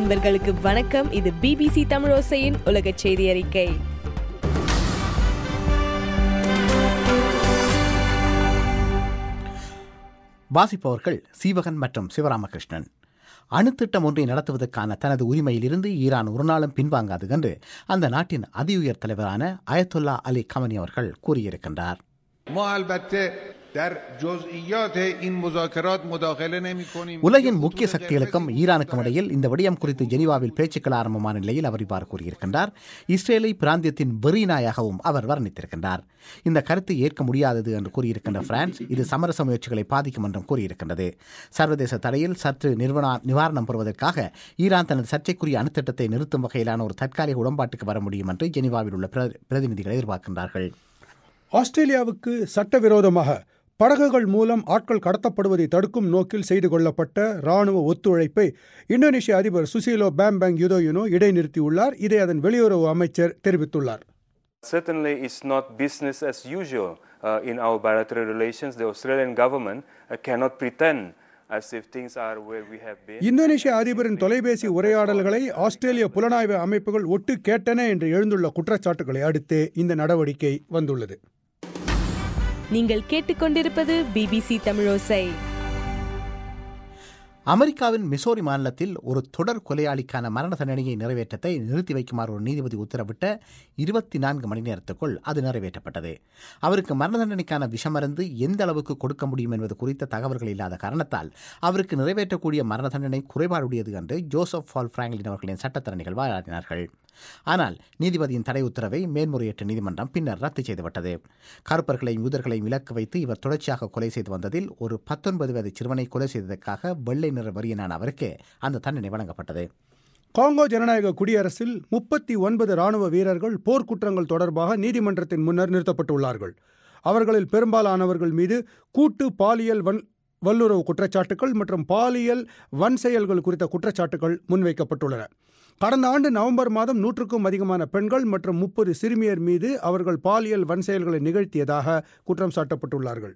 அன்பர்களுக்கு வணக்கம் இது பிபிசி தமிழோசையின் உலக செய்தி அறிக்கை வாசிப்பவர்கள் சீவகன் மற்றும் சிவராமகிருஷ்ணன் அணுத்திட்டம் ஒன்றை நடத்துவதற்கான தனது உரிமையிலிருந்து ஈரான் ஒரு நாளும் பின்வாங்காது என்று அந்த நாட்டின் அதி உயர் தலைவரான அயத்துல்லா அலி கமனி அவர்கள் கூறியிருக்கின்றார் ما البته در جزئیات این مذاکرات مداخله نمی کنیم உலகின் முக்கிய சக்திகளுக்கும் ஈரானுக்கும் இடையில் இந்த விடயம் குறித்து ஜெனீவாவில் பேச்சுக்கள் ஆரம்பமான நிலையில் அவர் இவ்வாறு கூறியிருக்கின்றார் இஸ்ரேலை பிராந்தியத்தின் வெறிநாயாகவும் அவர் வர்ணித்திருக்கின்றார் இந்த கருத்தை ஏற்க முடியாதது என்று கூறியிருக்கின்ற பிரான்ஸ் இது சமரச முயற்சிகளை பாதிக்கும் என்றும் கூறியிருக்கின்றது சர்வதேச தடையில் சற்று நிர்வனா நிவாரணம் பெறுவதற்காக ஈரான் தனது சர்ச்சைக்குரிய அணுத்திட்டத்தை நிறுத்தும் வகையிலான ஒரு தற்காலிக உடன்பாட்டுக்கு வர முடியும் என்று ஜெனீவாவில் உள்ள பிர- பிரதிநிதிகள் எதிர்பார்க்கின்றார்கள் ஆஸ்திரேலியாவுக்கு சட்டவிரோதமாக படகுகள் மூலம் ஆட்கள் கடத்தப்படுவதை தடுக்கும் நோக்கில் செய்து கொள்ளப்பட்ட ராணுவ ஒத்துழைப்பை இந்தோனேஷிய அதிபர் சுசீலோ பேம்பேங் யுதோயுனோ இடைநிறுத்தியுள்ளார் இதை அதன் வெளியுறவு அமைச்சர் தெரிவித்துள்ளார் Certainly, it's not business as usual uh, in our bilateral relations. The Australian government uh, cannot pretend as if things are where we have been. இந்தோனேஷிய அதிபரின் தொலைபேசி உரையாடல்களை ஆஸ்திரேலிய புலனாய்வு அமைப்புகள் ஒட்டு கேட்டன என்று எழுந்துள்ள குற்றச்சாட்டுகளை அடுத்தே இந்த நடவடிக்கை வந்துள்ளது நீங்கள் கேட்டுக்கொண்டிருப்பது பிபிசி தமிழோசை அமெரிக்காவின் மிசோரி மாநிலத்தில் ஒரு தொடர் கொலையாளிக்கான மரண தண்டனையை நிறைவேற்றத்தை நிறுத்தி வைக்குமாறு ஒரு நீதிபதி உத்தரவிட்ட இருபத்தி நான்கு மணி நேரத்துக்குள் அது நிறைவேற்றப்பட்டது அவருக்கு மரண தண்டனைக்கான விஷமருந்து எந்த அளவுக்கு கொடுக்க முடியும் என்பது குறித்த தகவல்கள் இல்லாத காரணத்தால் அவருக்கு நிறைவேற்றக்கூடிய மரண தண்டனை குறைபாடுடையது என்று ஜோசப் ஃபால் பிராங்க்லின் அவர்களின் சட்டத்தரணிகள் வாதாடினார்கள் ஆனால் நீதிபதியின் தடை உத்தரவை மேன்முறையீட்டு நீதிமன்றம் பின்னர் ரத்து செய்துவிட்டது கருப்பர்களையும் யூதர்களையும் இலக்கு வைத்து இவர் தொடர்ச்சியாக கொலை செய்து வந்ததில் ஒரு பத்தொன்பது வயது சிறுவனை கொலை செய்ததற்காக வெள்ளை நிற வரியனான அவருக்கு அந்த தண்டனை வழங்கப்பட்டது காங்கோ ஜனநாயக குடியரசில் முப்பத்தி ஒன்பது ராணுவ வீரர்கள் போர்க்குற்றங்கள் தொடர்பாக நீதிமன்றத்தின் முன்னர் நிறுத்தப்பட்டுள்ளார்கள் அவர்களில் பெரும்பாலானவர்கள் மீது கூட்டு பாலியல் வன் வல்லுறவு குற்றச்சாட்டுகள் மற்றும் பாலியல் வன் செயல்கள் குறித்த குற்றச்சாட்டுகள் முன்வைக்கப்பட்டுள்ளன கடந்த ஆண்டு நவம்பர் மாதம் நூற்றுக்கும் அதிகமான பெண்கள் மற்றும் முப்பது சிறுமியர் மீது அவர்கள் பாலியல் வன் செயல்களை நிகழ்த்தியதாக குற்றம் சாட்டப்பட்டுள்ளார்கள்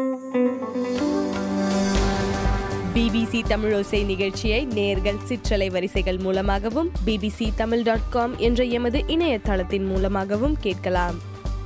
பிபிசி தமிழோசை நிகழ்ச்சியை நேர்கள் சிற்றலை வரிசைகள் மூலமாகவும் பிபிசி தமிழ் டாட் காம் என்ற எமது இணையதளத்தின் மூலமாகவும் கேட்கலாம்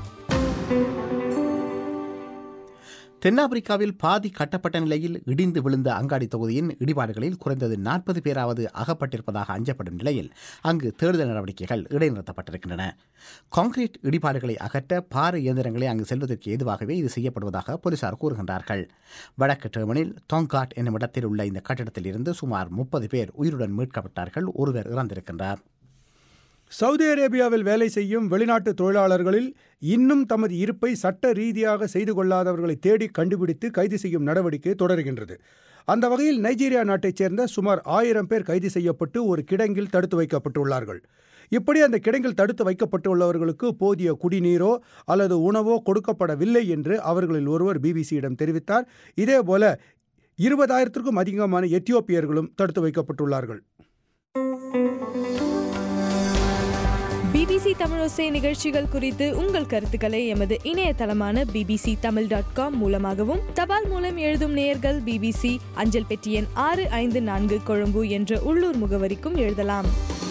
தென்னாப்பிரிக்காவில் பாதி கட்டப்பட்ட நிலையில் இடிந்து விழுந்த அங்காடி தொகுதியின் இடிபாடுகளில் குறைந்தது நாற்பது பேராவது அகப்பட்டிருப்பதாக அஞ்சப்படும் நிலையில் அங்கு தேடுதல் நடவடிக்கைகள் இடைநிறுத்தப்பட்டிருக்கின்றன கான்கிரீட் இடிபாடுகளை அகற்ற பாறை இயந்திரங்களை அங்கு செல்வதற்கு ஏதுவாகவே இது செய்யப்படுவதாக போலீசார் கூறுகின்றார்கள் வடக்கு டெர்மனில் தொங்காட் என்னும் இடத்தில் உள்ள இந்த கட்டிடத்தில் இருந்து சுமார் முப்பது பேர் உயிருடன் மீட்கப்பட்டார்கள் ஒருவர் இறந்திருக்கின்றார் சவுதி அரேபியாவில் வேலை செய்யும் வெளிநாட்டு தொழிலாளர்களில் இன்னும் தமது இருப்பை சட்ட ரீதியாக செய்து கொள்ளாதவர்களை தேடி கண்டுபிடித்து கைது செய்யும் நடவடிக்கை தொடர்கின்றது அந்த வகையில் நைஜீரியா நாட்டைச் சேர்ந்த சுமார் ஆயிரம் பேர் கைது செய்யப்பட்டு ஒரு கிடங்கில் தடுத்து வைக்கப்பட்டுள்ளார்கள் இப்படி அந்த கிடங்கில் தடுத்து வைக்கப்பட்டுள்ளவர்களுக்கு போதிய குடிநீரோ அல்லது உணவோ கொடுக்கப்படவில்லை என்று அவர்களில் ஒருவர் பிபிசியிடம் தெரிவித்தார் இதேபோல இருபதாயிரத்திற்கும் அதிகமான எத்தியோப்பியர்களும் தடுத்து வைக்கப்பட்டுள்ளார்கள் பிபிசி தமிழோசை நிகழ்ச்சிகள் குறித்து உங்கள் கருத்துக்களை எமது இணையதளமான பிபிசி தமிழ் டாட் காம் மூலமாகவும் தபால் மூலம் எழுதும் நேயர்கள் பிபிசி அஞ்சல் பெட்டி எண் ஆறு ஐந்து நான்கு கொழும்பு என்ற உள்ளூர் முகவரிக்கும் எழுதலாம்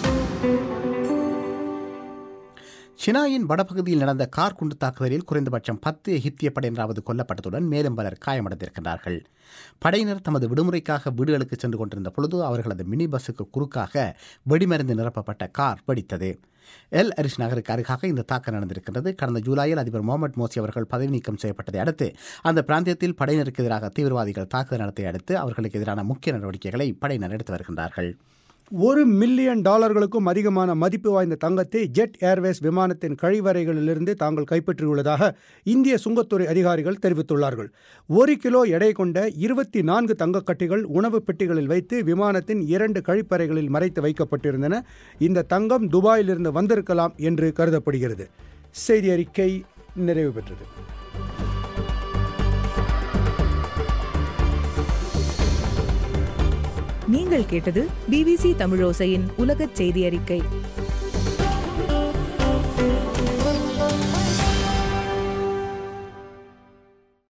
சினாயின் வடபகுதியில் நடந்த கார் குண்டு தாக்குதலில் குறைந்தபட்சம் பத்து எகிப்திய படையினராவது கொல்லப்பட்டதுடன் மேலும் பலர் காயமடைந்திருக்கின்றார்கள் படையினர் தமது விடுமுறைக்காக வீடுகளுக்கு சென்று கொண்டிருந்த பொழுது அவர்களது மினி பஸ்ஸுக்கு குறுக்காக வெடிமருந்து நிரப்பப்பட்ட கார் வெடித்தது எல் அரிஷ் நகருக்கு அருகாக இந்த தாக்கம் நடந்திருக்கின்றது கடந்த ஜூலையில் அதிபர் முகமது மோசி அவர்கள் பதவி நீக்கம் செய்யப்பட்டதை அடுத்து அந்த பிராந்தியத்தில் படையினருக்கு எதிராக தீவிரவாதிகள் தாக்குதல் நடத்திய அடுத்து அவர்களுக்கு எதிரான முக்கிய நடவடிக்கைகளை படையினர் எடுத்து வருகின்றார்கள் ஒரு மில்லியன் டாலர்களுக்கும் அதிகமான மதிப்பு வாய்ந்த தங்கத்தை ஜெட் ஏர்வேஸ் விமானத்தின் கழிவறைகளிலிருந்து தாங்கள் கைப்பற்றியுள்ளதாக இந்திய சுங்கத்துறை அதிகாரிகள் தெரிவித்துள்ளார்கள் ஒரு கிலோ எடை கொண்ட இருபத்தி நான்கு தங்கக்கட்டிகள் உணவு பெட்டிகளில் வைத்து விமானத்தின் இரண்டு கழிப்பறைகளில் மறைத்து வைக்கப்பட்டிருந்தன இந்த தங்கம் துபாயிலிருந்து வந்திருக்கலாம் என்று கருதப்படுகிறது செய்தி அறிக்கை நிறைவு பெற்றது நீங்கள் கேட்டது பிபிசி தமிழோசையின் உலகச் செய்தி அறிக்கை